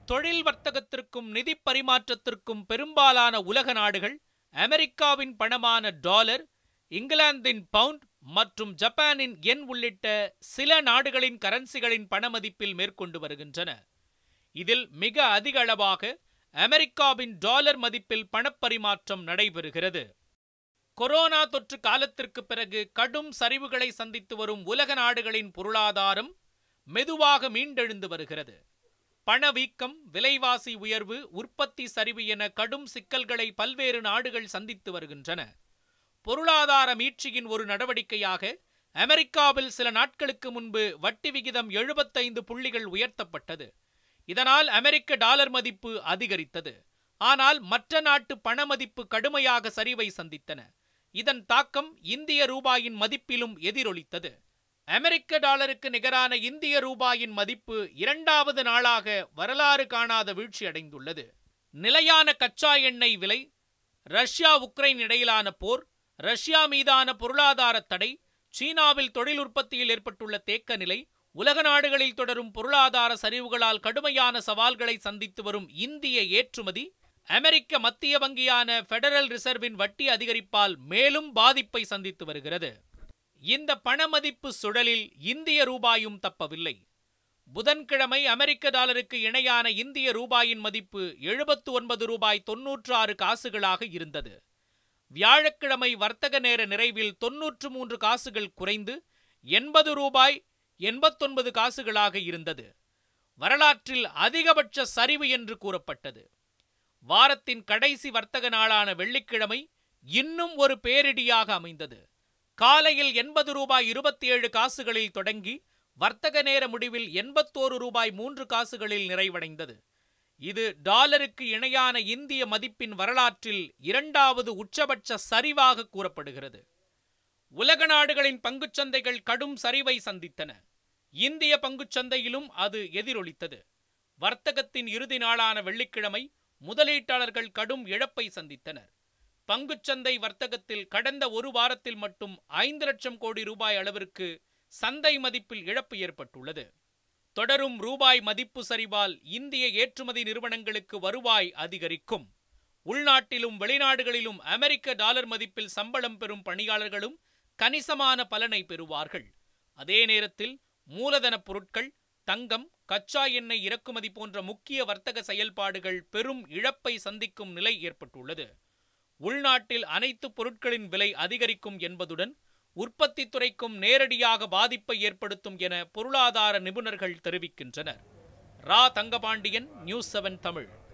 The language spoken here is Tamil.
தொழில் வர்த்தகத்திற்கும் நிதி பரிமாற்றத்திற்கும் பெரும்பாலான உலக நாடுகள் அமெரிக்காவின் பணமான டாலர் இங்கிலாந்தின் பவுண்ட் மற்றும் ஜப்பானின் யென் உள்ளிட்ட சில நாடுகளின் கரன்சிகளின் பணமதிப்பில் மேற்கொண்டு வருகின்றன இதில் மிக அதிக அளவாக அமெரிக்காவின் டாலர் மதிப்பில் பணப்பரிமாற்றம் நடைபெறுகிறது கொரோனா தொற்று காலத்திற்கு பிறகு கடும் சரிவுகளை சந்தித்து வரும் உலக நாடுகளின் பொருளாதாரம் மெதுவாக மீண்டெழுந்து வருகிறது பணவீக்கம் விலைவாசி உயர்வு உற்பத்தி சரிவு என கடும் சிக்கல்களை பல்வேறு நாடுகள் சந்தித்து வருகின்றன பொருளாதார மீட்சியின் ஒரு நடவடிக்கையாக அமெரிக்காவில் சில நாட்களுக்கு முன்பு வட்டி விகிதம் எழுபத்தைந்து புள்ளிகள் உயர்த்தப்பட்டது இதனால் அமெரிக்க டாலர் மதிப்பு அதிகரித்தது ஆனால் மற்ற நாட்டு பண மதிப்பு கடுமையாக சரிவை சந்தித்தன இதன் தாக்கம் இந்திய ரூபாயின் மதிப்பிலும் எதிரொலித்தது அமெரிக்க டாலருக்கு நிகரான இந்திய ரூபாயின் மதிப்பு இரண்டாவது நாளாக வரலாறு காணாத வீழ்ச்சி அடைந்துள்ளது நிலையான கச்சா எண்ணெய் விலை ரஷ்யா உக்ரைன் இடையிலான போர் ரஷ்யா மீதான பொருளாதார தடை சீனாவில் தொழில் உற்பத்தியில் ஏற்பட்டுள்ள தேக்க நிலை உலக நாடுகளில் தொடரும் பொருளாதார சரிவுகளால் கடுமையான சவால்களை சந்தித்து வரும் இந்திய ஏற்றுமதி அமெரிக்க மத்திய வங்கியான பெடரல் ரிசர்வின் வட்டி அதிகரிப்பால் மேலும் பாதிப்பை சந்தித்து வருகிறது இந்த பணமதிப்பு சுழலில் இந்திய ரூபாயும் தப்பவில்லை புதன்கிழமை அமெரிக்க டாலருக்கு இணையான இந்திய ரூபாயின் மதிப்பு எழுபத்து ஒன்பது ரூபாய் தொன்னூற்று ஆறு காசுகளாக இருந்தது வியாழக்கிழமை வர்த்தக நேர நிறைவில் தொன்னூற்று மூன்று காசுகள் குறைந்து எண்பது ரூபாய் எண்பத்தொன்பது காசுகளாக இருந்தது வரலாற்றில் அதிகபட்ச சரிவு என்று கூறப்பட்டது வாரத்தின் கடைசி வர்த்தக நாளான வெள்ளிக்கிழமை இன்னும் ஒரு பேரிடியாக அமைந்தது காலையில் எண்பது ரூபாய் இருபத்தி ஏழு காசுகளில் தொடங்கி வர்த்தக நேர முடிவில் எண்பத்தோரு ரூபாய் மூன்று காசுகளில் நிறைவடைந்தது இது டாலருக்கு இணையான இந்திய மதிப்பின் வரலாற்றில் இரண்டாவது உச்சபட்ச சரிவாக கூறப்படுகிறது உலக நாடுகளின் பங்குச்சந்தைகள் கடும் சரிவை சந்தித்தன இந்திய பங்குச்சந்தையிலும் அது எதிரொலித்தது வர்த்தகத்தின் இறுதி நாளான வெள்ளிக்கிழமை முதலீட்டாளர்கள் கடும் இழப்பை சந்தித்தனர் பங்குச்சந்தை வர்த்தகத்தில் கடந்த ஒரு வாரத்தில் மட்டும் ஐந்து லட்சம் கோடி ரூபாய் அளவிற்கு சந்தை மதிப்பில் இழப்பு ஏற்பட்டுள்ளது தொடரும் ரூபாய் மதிப்பு சரிவால் இந்திய ஏற்றுமதி நிறுவனங்களுக்கு வருவாய் அதிகரிக்கும் உள்நாட்டிலும் வெளிநாடுகளிலும் அமெரிக்க டாலர் மதிப்பில் சம்பளம் பெறும் பணியாளர்களும் கணிசமான பலனை பெறுவார்கள் அதே நேரத்தில் மூலதனப் பொருட்கள் தங்கம் கச்சா எண்ணெய் இறக்குமதி போன்ற முக்கிய வர்த்தக செயல்பாடுகள் பெரும் இழப்பை சந்திக்கும் நிலை ஏற்பட்டுள்ளது உள்நாட்டில் அனைத்து பொருட்களின் விலை அதிகரிக்கும் என்பதுடன் உற்பத்தி துறைக்கும் நேரடியாக பாதிப்பை ஏற்படுத்தும் என பொருளாதார நிபுணர்கள் தெரிவிக்கின்றனர் ரா தங்கபாண்டியன் நியூஸ் செவன் தமிழ்